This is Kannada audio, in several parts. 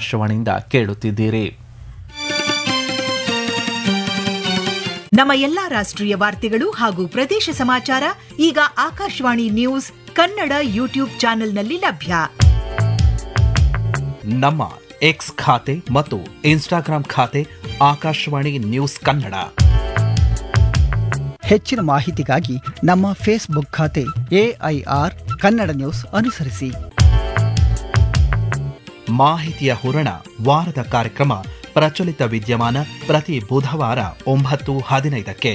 ಆಕಾಶವಾಣಿಯಿಂದ ಕೇಳುತ್ತಿದ್ದೀರಿ ನಮ್ಮ ಎಲ್ಲಾ ರಾಷ್ಟ್ರೀಯ ವಾರ್ತೆಗಳು ಹಾಗೂ ಪ್ರದೇಶ ಸಮಾಚಾರ ಈಗ ಆಕಾಶವಾಣಿ ನ್ಯೂಸ್ ಕನ್ನಡ ಯೂಟ್ಯೂಬ್ ಚಾನೆಲ್ನಲ್ಲಿ ಲಭ್ಯ ನಮ್ಮ ಎಕ್ಸ್ ಖಾತೆ ಮತ್ತು ಇನ್ಸ್ಟಾಗ್ರಾಂ ಖಾತೆ ಆಕಾಶವಾಣಿ ನ್ಯೂಸ್ ಕನ್ನಡ ಹೆಚ್ಚಿನ ಮಾಹಿತಿಗಾಗಿ ನಮ್ಮ ಫೇಸ್ಬುಕ್ ಖಾತೆ ಎಐಆರ್ ಕನ್ನಡ ನ್ಯೂಸ್ ಅನುಸರಿಸಿ ಮಾಹಿತಿಯ ಹೂರಣ ವಾರದ ಕಾರ್ಯಕ್ರಮ ಪ್ರಚಲಿತ ವಿದ್ಯಮಾನ ಪ್ರತಿ ಬುಧವಾರ ಒಂಬತ್ತು ಹದಿನೈದಕ್ಕೆ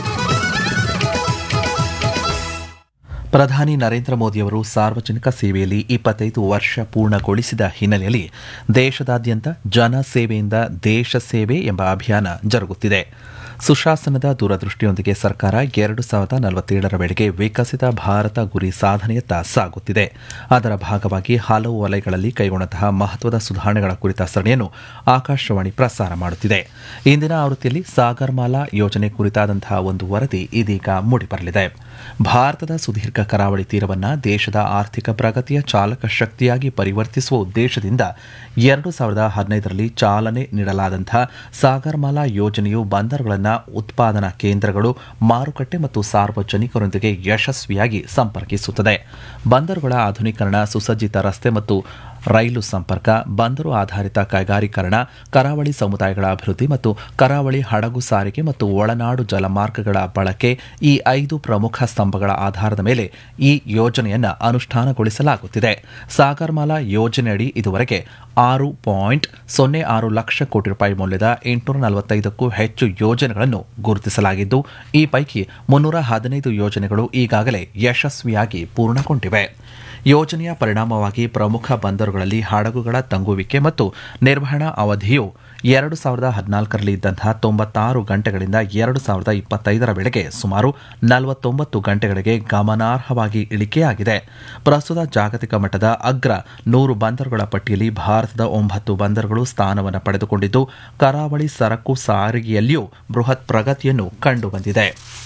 ಪ್ರಧಾನಿ ನರೇಂದ್ರ ಮೋದಿಯವರು ಸಾರ್ವಜನಿಕ ಸೇವೆಯಲ್ಲಿ ಇಪ್ಪತ್ತೈದು ವರ್ಷ ಪೂರ್ಣಗೊಳಿಸಿದ ಹಿನ್ನೆಲೆಯಲ್ಲಿ ದೇಶದಾದ್ಯಂತ ಜನ ಸೇವೆಯಿಂದ ದೇಶ ಸೇವೆ ಎಂಬ ಅಭಿಯಾನ ಜರುಗುತ್ತಿದೆ ಸುಶಾಸನದ ದೂರದೃಷ್ಟಿಯೊಂದಿಗೆ ಸರ್ಕಾರ ಎರಡು ಸಾವಿರದ ನಲವತ್ತೇಳರ ವೇಳೆಗೆ ವಿಕಸಿತ ಭಾರತ ಗುರಿ ಸಾಧನೆಯತ್ತ ಸಾಗುತ್ತಿದೆ ಅದರ ಭಾಗವಾಗಿ ಹಲವು ವಲಯಗಳಲ್ಲಿ ಕೈಗೊಂಡಂತಹ ಮಹತ್ವದ ಸುಧಾರಣೆಗಳ ಕುರಿತ ಸರಣಿಯನ್ನು ಆಕಾಶವಾಣಿ ಪ್ರಸಾರ ಮಾಡುತ್ತಿದೆ ಇಂದಿನ ಆವೃತ್ತಿಯಲ್ಲಿ ಸಾಗರ್ಮಾಲಾ ಯೋಜನೆ ಕುರಿತಾದಂತಹ ಒಂದು ವರದಿ ಇದೀಗ ಮೂಡಿಬರಲಿದೆ ಭಾರತದ ಸುದೀರ್ಘ ಕರಾವಳಿ ತೀರವನ್ನ ದೇಶದ ಆರ್ಥಿಕ ಪ್ರಗತಿಯ ಚಾಲಕ ಶಕ್ತಿಯಾಗಿ ಪರಿವರ್ತಿಸುವ ಉದ್ದೇಶದಿಂದ ಎರಡು ಸಾವಿರದ ಹದಿನೈದರಲ್ಲಿ ಚಾಲನೆ ನೀಡಲಾದಂತಹ ಸಾಗರ್ಮಾಲಾ ಯೋಜನೆಯು ಬಂದರುಗಳನ್ನು ಉತ್ಪಾದನಾ ಕೇಂದ್ರಗಳು ಮಾರುಕಟ್ಟೆ ಮತ್ತು ಸಾರ್ವಜನಿಕರೊಂದಿಗೆ ಯಶಸ್ವಿಯಾಗಿ ಸಂಪರ್ಕಿಸುತ್ತದೆ ಬಂದರುಗಳ ಆಧುನೀಕರಣ ಸುಸಜ್ಜಿತ ರಸ್ತೆ ಮತ್ತು ರೈಲು ಸಂಪರ್ಕ ಬಂದರು ಆಧಾರಿತ ಕೈಗಾರೀಕರಣ ಕರಾವಳಿ ಸಮುದಾಯಗಳ ಅಭಿವೃದ್ಧಿ ಮತ್ತು ಕರಾವಳಿ ಹಡಗು ಸಾರಿಗೆ ಮತ್ತು ಒಳನಾಡು ಜಲಮಾರ್ಗಗಳ ಬಳಕೆ ಈ ಐದು ಪ್ರಮುಖ ಸ್ತಂಭಗಳ ಆಧಾರದ ಮೇಲೆ ಈ ಯೋಜನೆಯನ್ನು ಅನುಷ್ಠಾನಗೊಳಿಸಲಾಗುತ್ತಿದೆ ಸಾಗರ್ಮಾಲಾ ಯೋಜನೆಯಡಿ ಇದುವರೆಗೆ ಆರು ಪಾಯಿಂಟ್ ಸೊನ್ನೆ ಆರು ಲಕ್ಷ ಕೋಟಿ ರೂಪಾಯಿ ಮೌಲ್ಯದ ಎಂಟುನೂರ ನಲವತ್ತೈದಕ್ಕೂ ಹೆಚ್ಚು ಯೋಜನೆಗಳನ್ನು ಗುರುತಿಸಲಾಗಿದ್ದು ಈ ಪೈಕಿ ಮುನ್ನೂರ ಹದಿನೈದು ಯೋಜನೆಗಳು ಈಗಾಗಲೇ ಯಶಸ್ವಿಯಾಗಿ ಪೂರ್ಣಗೊಂಡಿವೆ ಯೋಜನೆಯ ಪರಿಣಾಮವಾಗಿ ಪ್ರಮುಖ ಬಂದರುಗಳಲ್ಲಿ ಹಡಗುಗಳ ತಂಗುವಿಕೆ ಮತ್ತು ನಿರ್ವಹಣಾ ಅವಧಿಯು ಎರಡು ಸಾವಿರದ ಹದಿನಾಲ್ಕರಲ್ಲಿ ಇದ್ದಂತಹ ತೊಂಬತ್ತಾರು ಗಂಟೆಗಳಿಂದ ಎರಡು ಸಾವಿರದ ಇಪ್ಪತ್ತೈದರ ವೇಳೆಗೆ ಸುಮಾರು ನಲವತ್ತೊಂಬತ್ತು ಗಂಟೆಗಳಿಗೆ ಗಮನಾರ್ಹವಾಗಿ ಇಳಿಕೆಯಾಗಿದೆ ಪ್ರಸ್ತುತ ಜಾಗತಿಕ ಮಟ್ಟದ ಅಗ್ರ ನೂರು ಬಂದರುಗಳ ಪಟ್ಟಿಯಲ್ಲಿ ಭಾರತದ ಒಂಬತ್ತು ಬಂದರುಗಳು ಸ್ಥಾನವನ್ನು ಪಡೆದುಕೊಂಡಿದ್ದು ಕರಾವಳಿ ಸರಕು ಸಾರಿಗೆಯಲ್ಲಿಯೂ ಬೃಹತ್ ಪ್ರಗತಿಯನ್ನು ಕಂಡುಬಂದಿದೆ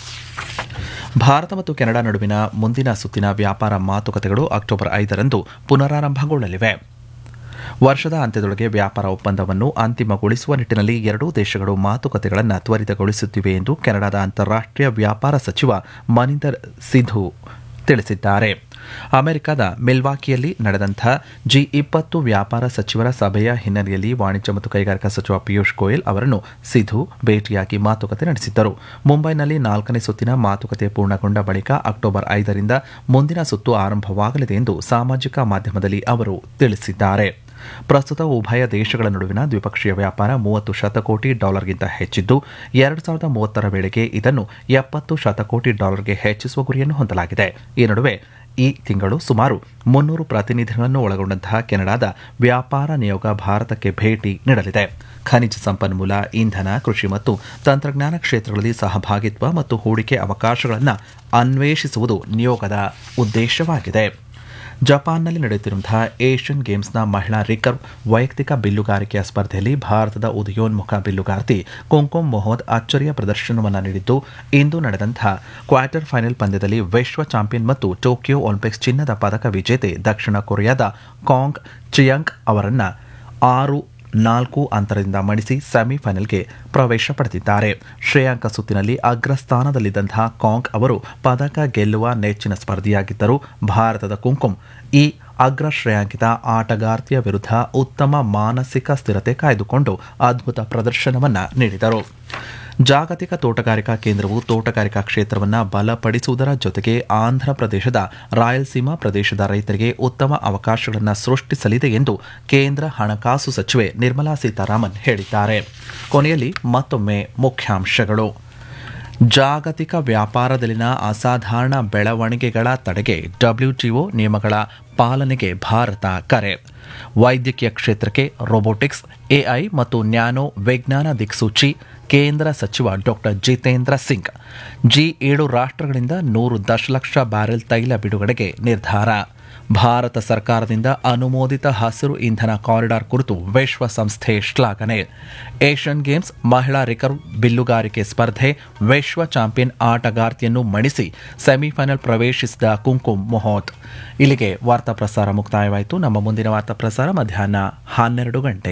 ಭಾರತ ಮತ್ತು ಕೆನಡಾ ನಡುವಿನ ಮುಂದಿನ ಸುತ್ತಿನ ವ್ಯಾಪಾರ ಮಾತುಕತೆಗಳು ಅಕ್ಟೋಬರ್ ಐದರಂದು ಪುನರಾರಂಭಗೊಳ್ಳಲಿವೆ ವರ್ಷದ ಅಂತ್ಯದೊಳಗೆ ವ್ಯಾಪಾರ ಒಪ್ಪಂದವನ್ನು ಅಂತಿಮಗೊಳಿಸುವ ನಿಟ್ಟಿನಲ್ಲಿ ಎರಡೂ ದೇಶಗಳು ಮಾತುಕತೆಗಳನ್ನು ತ್ವರಿತಗೊಳಿಸುತ್ತಿವೆ ಎಂದು ಕೆನಡಾದ ಅಂತಾರಾಷ್ಟೀಯ ವ್ಯಾಪಾರ ಸಚಿವ ಮನಿಂದರ್ ಸಿಧು ತಿಳಿಸಿದ್ದಾರೆ ಅಮೆರಿಕದ ಮಿಲ್ವಾಕಿಯಲ್ಲಿ ನಡೆದಂಥ ಜಿ ಇಪ್ಪತ್ತು ವ್ಯಾಪಾರ ಸಚಿವರ ಸಭೆಯ ಹಿನ್ನೆಲೆಯಲ್ಲಿ ವಾಣಿಜ್ಯ ಮತ್ತು ಕೈಗಾರಿಕಾ ಸಚಿವ ಪಿಯೂಷ್ ಗೋಯಲ್ ಅವರನ್ನು ಸಿಧು ಭೇಟಿಯಾಗಿ ಮಾತುಕತೆ ನಡೆಸಿದ್ದರು ಮುಂಬೈನಲ್ಲಿ ನಾಲ್ಕನೇ ಸುತ್ತಿನ ಮಾತುಕತೆ ಪೂರ್ಣಗೊಂಡ ಬಳಿಕ ಅಕ್ಟೋಬರ್ ಐದರಿಂದ ಮುಂದಿನ ಸುತ್ತು ಆರಂಭವಾಗಲಿದೆ ಎಂದು ಸಾಮಾಜಿಕ ಮಾಧ್ಯಮದಲ್ಲಿ ಅವರು ತಿಳಿಸಿದ್ದಾರೆ ಪ್ರಸ್ತುತ ಉಭಯ ದೇಶಗಳ ನಡುವಿನ ದ್ವಿಪಕ್ಷೀಯ ವ್ಯಾಪಾರ ಮೂವತ್ತು ಶತಕೋಟಿ ಡಾಲರ್ಗಿಂತ ಹೆಚ್ಚಿದ್ದು ಎರಡು ಸಾವಿರದ ಮೂವತ್ತರ ವೇಳೆಗೆ ಇದನ್ನು ಎಪ್ಪತ್ತು ಶತಕೋಟಿ ಡಾಲರ್ಗೆ ಹೆಚ್ಚಿಸುವ ಗುರಿಯನ್ನು ಹೊಂದಲಾಗಿದೆ ಈ ನಡುವೆ ಈ ತಿಂಗಳು ಸುಮಾರು ಮುನ್ನೂರು ಪ್ರತಿನಿಧಿಗಳನ್ನು ಒಳಗೊಂಡಂತಹ ಕೆನಡಾದ ವ್ಯಾಪಾರ ನಿಯೋಗ ಭಾರತಕ್ಕೆ ಭೇಟಿ ನೀಡಲಿದೆ ಖನಿಜ ಸಂಪನ್ಮೂಲ ಇಂಧನ ಕೃಷಿ ಮತ್ತು ತಂತ್ರಜ್ಞಾನ ಕ್ಷೇತ್ರಗಳಲ್ಲಿ ಸಹಭಾಗಿತ್ವ ಮತ್ತು ಹೂಡಿಕೆ ಅವಕಾಶಗಳನ್ನು ಅನ್ವೇಷಿಸುವುದು ನಿಯೋಗದ ಉದ್ದೇಶವಾಗಿದೆ ಜಪಾನ್ನಲ್ಲಿ ನಡೆಯುತ್ತಿರುವಂತಹ ಏಷ್ಯನ್ ಗೇಮ್ಸ್ನ ಮಹಿಳಾ ರಿಕರ್ವ್ ವೈಯಕ್ತಿಕ ಬಿಲ್ಲುಗಾರಿಕೆಯ ಸ್ಪರ್ಧೆಯಲ್ಲಿ ಭಾರತದ ಉದಯೋನ್ಮುಖ ಬಿಲ್ಲುಗಾರ್ತಿ ಕುಂಕುಮ್ ಮೊಹಮ್ಮದ್ ಅಚ್ಚರಿಯ ಪ್ರದರ್ಶನವನ್ನು ನೀಡಿದ್ದು ಇಂದು ನಡೆದಂತಹ ಕ್ವಾರ್ಟರ್ ಫೈನಲ್ ಪಂದ್ಯದಲ್ಲಿ ವಿಶ್ವ ಚಾಂಪಿಯನ್ ಮತ್ತು ಟೋಕಿಯೋ ಒಲಿಂಪಿಕ್ಸ್ ಚಿನ್ನದ ಪದಕ ವಿಜೇತೆ ದಕ್ಷಿಣ ಕೊರಿಯಾದ ಕಾಂಗ್ ಚಿಯಾಂಗ್ ಅವರನ್ನ ಆರು ನಾಲ್ಕು ಅಂತರದಿಂದ ಮಣಿಸಿ ಸೆಮಿಫೈನಲ್ಗೆ ಪ್ರವೇಶ ಪಡೆದಿದ್ದಾರೆ ಶ್ರೇಯಾಂಕ ಸುತ್ತಿನಲ್ಲಿ ಅಗ್ರಸ್ಥಾನದಲ್ಲಿದ್ದಂತಹ ಕಾಂಗ್ ಅವರು ಪದಕ ಗೆಲ್ಲುವ ನೆಚ್ಚಿನ ಸ್ಪರ್ಧಿಯಾಗಿದ್ದರು ಭಾರತದ ಕುಂಕುಮ್ ಈ ಅಗ್ರ ಶ್ರೇಯಾಂಕಿತ ಆಟಗಾರ್ತಿಯ ವಿರುದ್ಧ ಉತ್ತಮ ಮಾನಸಿಕ ಸ್ಥಿರತೆ ಕಾಯ್ದುಕೊಂಡು ಅದ್ಭುತ ಪ್ರದರ್ಶನವನ್ನು ನೀಡಿದರು ಜಾಗತಿಕ ತೋಟಗಾರಿಕಾ ಕೇಂದ್ರವು ತೋಟಗಾರಿಕಾ ಕ್ಷೇತ್ರವನ್ನು ಬಲಪಡಿಸುವುದರ ಜೊತೆಗೆ ಆಂಧ್ರ ಪ್ರದೇಶದ ರಾಯಲಸೀಮಾ ಪ್ರದೇಶದ ರೈತರಿಗೆ ಉತ್ತಮ ಅವಕಾಶಗಳನ್ನು ಸೃಷ್ಟಿಸಲಿದೆ ಎಂದು ಕೇಂದ್ರ ಹಣಕಾಸು ಸಚಿವೆ ನಿರ್ಮಲಾ ಸೀತಾರಾಮನ್ ಹೇಳಿದ್ದಾರೆ ಕೊನೆಯಲ್ಲಿ ಮತ್ತೊಮ್ಮೆ ಮುಖ್ಯಾಂಶಗಳು ಜಾಗತಿಕ ವ್ಯಾಪಾರದಲ್ಲಿನ ಅಸಾಧಾರಣ ಬೆಳವಣಿಗೆಗಳ ತಡೆಗೆ ಡಬ್ಲ್ಯೂಟಿಒ ನಿಯಮಗಳ ಪಾಲನೆಗೆ ಭಾರತ ಕರೆ ವೈದ್ಯಕೀಯ ಕ್ಷೇತ್ರಕ್ಕೆ ರೋಬೋಟಿಕ್ಸ್ ಎಐ ಮತ್ತು ನ್ಯಾನೋ ವಿಜ್ಞಾನ ದಿಕ್ಸೂಚಿ ಕೇಂದ್ರ ಸಚಿವ ಡಾಕ್ಟರ್ ಜಿತೇಂದ್ರ ಸಿಂಗ್ ಜಿ ಏಳು ರಾಷ್ಟ್ರಗಳಿಂದ ನೂರು ದಶಲಕ್ಷ ಬ್ಯಾರೆಲ್ ತೈಲ ಬಿಡುಗಡೆಗೆ ನಿರ್ಧಾರ ಭಾರತ ಸರ್ಕಾರದಿಂದ ಅನುಮೋದಿತ ಹಸಿರು ಇಂಧನ ಕಾರಿಡಾರ್ ಕುರಿತು ವಿಶ್ವಸಂಸ್ಥೆ ಶ್ಲಾಘನೆ ಏಷ್ಯನ್ ಗೇಮ್ಸ್ ಮಹಿಳಾ ರಿಕರ್ವ್ ಬಿಲ್ಲುಗಾರಿಕೆ ಸ್ಪರ್ಧೆ ವಿಶ್ವ ಚಾಂಪಿಯನ್ ಆಟಗಾರ್ತಿಯನ್ನು ಮಣಿಸಿ ಸೆಮಿಫೈನಲ್ ಪ್ರವೇಶಿಸಿದ ಕುಂಕುಮ್ ಮೊಹೋತ್ ಇಲ್ಲಿಗೆ ವಾರ್ತಾ ಪ್ರಸಾರ ಮುಕ್ತಾಯವಾಯಿತು ನಮ್ಮ ಮುಂದಿನ ವಾರ್ತಾ ಪ್ರಸಾರ ಮಧ್ಯಾಹ್ನ ಹನ್ನೆರಡು ಗಂಟೆ